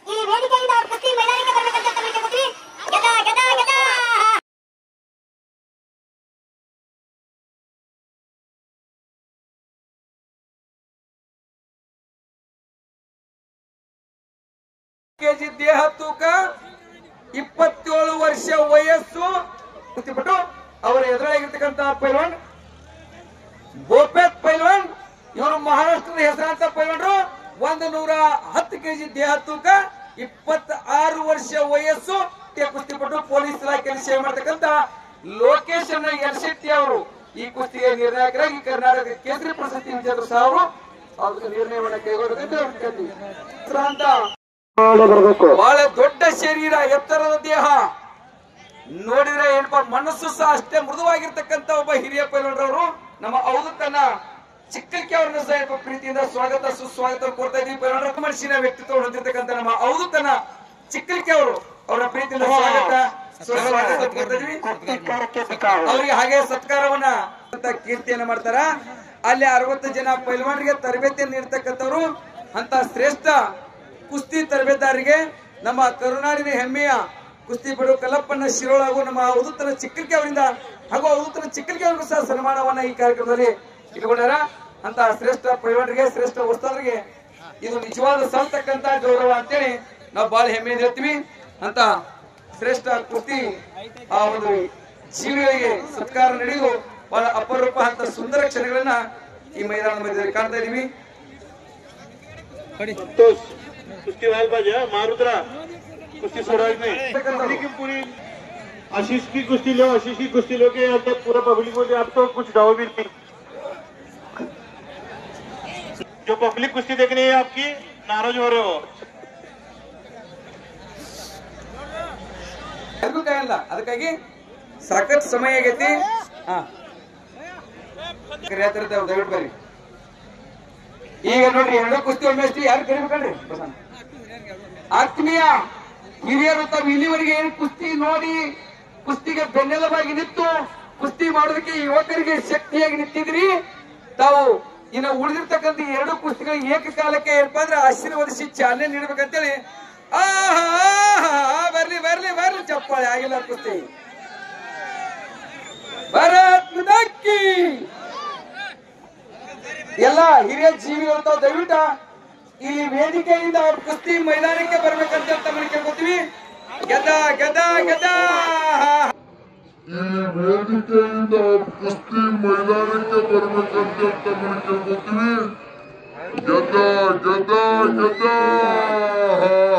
ಈ ವೇದಿಕೆಯಿಂದ ಅವ್ರ ಕುಸ್ತಿ ಮೈದಾನಕ್ಕೆ ಬರ್ಬೇಕಂತ ತಮ್ಮಲ್ಲಿ ಕೇಳ್ಕೊತೀವಿ ಗದಾ ಗದಾ ಗದಾ ಕೆಜಿ ದೇಹ ತೂಕ ಇಪ್ಪತ್ತೇಳು ವರ್ಷ ವಯಸ್ಸು ಬಿಟ್ಟು ಅವರ ಎದುರಾಗಿರ್ತಕ್ಕಂತ ಪೈಲ್ವಾನ್ ಗೋಪೇತ್ ಪೈಲ್ವಾನ್ ಇವರು ಮಹಾರಾಷ್ಟ್ರದ ಹೆಸರಾಂತ ಪೈಲ್ವಾನ್ರು ಒಂದು ನೂರ ಹತ್ತು ಕೆಜಿ ದೇಹ ತೂಕ ಇಪ್ಪತ್ತ ಆರು ವರ್ಷ ವಯಸ್ಸು ತೆ ಕುಸ್ತಿಪಟ್ಟು ಪೊಲೀಸ್ ಇಲಾಖೆಯಲ್ಲಿ ಸೇವೆ ಮಾಡ್ತಕ್ಕಂತ ಲೋಕೇಶ್ ಅನ್ನ ಯರ್ಶೆಟ್ಟಿ ಅವರು ಈ ಕುಸ್ತಿಗೆ ನಿರ್ಣಾಯಕರಾಗಿ ಕರ್ನಾಟಕ ಕೇಸರಿ ಪ್ರಶಸ್ತಿ ವಿಜೇತರು ಸಹ ಅವರು ಅದಕ್ಕೆ ನಿರ್ಣಯವನ್ನು ಕೈಗೊಳ್ಳಬೇಕಂತ ಅವ್ರನ್ನ ಕೇಳ್ತೀವಿ. ಹೆಸರಾಂತ ಬಹಳ ದೊಡ್ಡ ಶರೀರ ಎತ್ತರದ ದೇಹ ನೋಡಿದ್ರೆ ಏನಪ್ಪ ಮನಸ್ಸು ಸಹ ಅಷ್ಟೇ ಮೃದುವಾಗಿರ್ತಕ್ಕಂತ ಒಬ್ಬ ಹಿರಿಯ ಪೈಲಟ್ರವರು ನಮ್ಮ ಅವಧೂತನ ಚಿಕ್ಕಲಿಕೆ ಅವ್ರನ್ನ ಸಹ ಏನಪ್ಪ ಪ್ರೀತಿಯಿಂದ ಸ್ವಾಗತ ಸುಸ್ವಾಗತ ಕೋರ್ತಾ ಇದೀವಿ ಪೈಲಟ್ರ ಮನಸ್ಸಿನ ವ್ಯಕ್ತಿತ್ವ ಹೊಂದಿರತಕ್ಕಂತ ನಮ್ಮ ಅವಧೂತನ ಚಿಕ್ಕಲಿಕೆ ಅವರು ಅವರ ಪ್ರೀತಿಯಿಂದ ಸ್ವಾಗತ ಸುಸ್ವಾಗತ ಕೋರ್ತಾ ಇದೀವಿ ಅವರಿಗೆ ಹಾಗೆ ಸತ್ಕಾರವನ್ನ ಅಂತ ಕೀರ್ತಿಯನ್ನ ಮಾಡ್ತಾರ ಅಲ್ಲಿ ಅರವತ್ತು ಜನ ಪೈಲ್ವಾನರಿಗೆ ತರಬೇತಿಯನ್ನು ನೀಡ್ತಕ್ಕಂಥವ್ರು ಅಂತ ಶ್ರೇಷ್ಠ ಕುಸ್ತಿ ತರಬೇತದಾರರಿಗೆ ನಮ್ಮ ಕರುನಾಡಿನ ಹೆಮ್ಮೆಯ ಕುಸ್ತಿ ಬಿಡು ಕಲ್ಲಪ್ಪನ ಶಿರೋಳ ಹಾಗೂ ನಮ್ಮ ಉದುತ್ತನ ಚಿಕ್ಕಲಿಕೆ ಅವರಿಂದ ಹಾಗೂ ಉದುತ್ತನ ಚಿಕ್ಕಲಿಕೆ ಅವರಿಗೂ ಸಹ ಸನ್ಮಾನವನ್ನ ಈ ಕಾರ್ಯಕ್ರಮದಲ್ಲಿ ಇಟ್ಕೊಂಡಾರ ಅಂತ ಶ್ರೇಷ್ಠ ಪೈಲ್ವಾನರಿಗೆ ಶ್ರೇಷ್ಠ ವಸ್ತಾದರಿಗೆ ಇದು ನಿಜವಾದ ಸಲ್ತಕ್ಕಂತ ಗೌರವ ಅಂತೇಳಿ ನಾವು ಬಹಳ ಹೆಮ್ಮೆಯಿಂದ ಹೇಳ್ತೀವಿ ಅಂತ ಶ್ರೇಷ್ಠ ಕುಸ್ತಿ ಆ ಒಂದು ಜೀವಿಗಳಿಗೆ ಸತ್ಕಾರ ನಡೆಯುವುದು ಬಹಳ ಅಪರೂಪ ಅಂತ ಸುಂದರ ಕ್ಷಣಗಳನ್ನ ಈ ಮೈದಾನದ ಮಧ್ಯದಲ್ಲಿ ಕಾಣ್ತಾ ಇದೀವಿ संतोष कुस्ती व्हायला पाहिजे हा, मारुद्रा कुस्ती सोडायची नाही लेकिन पूरी आशीष की कुश्ती लो आशीष की कुश्ती लो के अंदर पूरा पब्लिक बोले अब तो कुछ दाव भी नहीं जो पब्लिक कुश्ती देखने है आपकी नाराज हो रहे हो ಯಾರಿಗೂ ಕಾಯಲ್ಲ ಅದಕ್ಕಾಗಿ ಸಾಕಷ್ಟು ಸಮಯ ಆಗೈತಿ ಹಾ ಕರಿಯತ್ತಿರ್ತ ದಯವಿಟ್ಟು ಬರ್ರಿ ಈಗ ನೋಡ್ರಿ ಎರಡು ಕುಸ್ತಿ ಒಮ್ಮೆ ಯಾರು ಕರಿಬೇಕಲ್ರಿ ಬಸಣ್ಣ? ಆತ್ಮೀಯ ಹಿರಿಯರು ತಾವು ಇಲ್ಲಿವರೆಗೆ ಏನು ಕುಸ್ತಿ ನೋಡಿ ಕುಸ್ತಿಗೆ ಬೆನ್ನೆಲುಬಾಗಿ ನಿಂತು ಕುಸ್ತಿ ಮಾಡೋದಕ್ಕೆ ಯುವಕರಿಗೆ ಶಕ್ತಿಯಾಗಿ ನಿಂತಿದ್ರಿ ತಾವು ಇನ್ನು ಉಳಿದಿರ್ತಕ್ಕಂಥ ಈ ಎರಡು ಕುಸ್ತಿಗಳಿಗೆ ಏಕಕಾಲಕ್ಕೆ ಏನಪ್ಪಾ ಅಂದ್ರೆ ಆಶೀರ್ವದಿಸಿ ಚಾಲನೆ ನೀಡಬೇಕಂತೇಳಿ ಆಹಾ ಆಹಾ, ಬರ್ಲಿ ಬರ್ಲಿ ಬರ್ಲಿ ಚಪ್ಪಾಳೆ ಆಗಿಲ್ಲ ಕುಸ್ತಿ ಭಾರತ್ ಮಾತಾಕಿ ಎಲ್ಲ ಹಿರಿಯ ಜೀವಿಗಳು ತಾವು ದಯವಿಟ್ಟ ಇಲ್ಲಿ ವೇದಿಕೆಯಿಂದ ಅವ್ರ ಕುಸ್ತಿ ಮೈದಾನಕ್ಕೆ ಬರ್ಬೇಕಂತ ತಮ್ಮನ್ನ ಕೇಳ್ಕೊತೀವಿ ಗದ ಗದ ಗದ ಈ ವೇದಿಕೆಯಿಂದ ಕುಸ್ತಿ ಮೈದಾನಕ್ಕೆ ಬರ್ಬೇಕಂತ ತಮ್ಮನ್ನು ಕೇಳ್ಕೊತೀವಿ ಗದ ಗದ ಗದ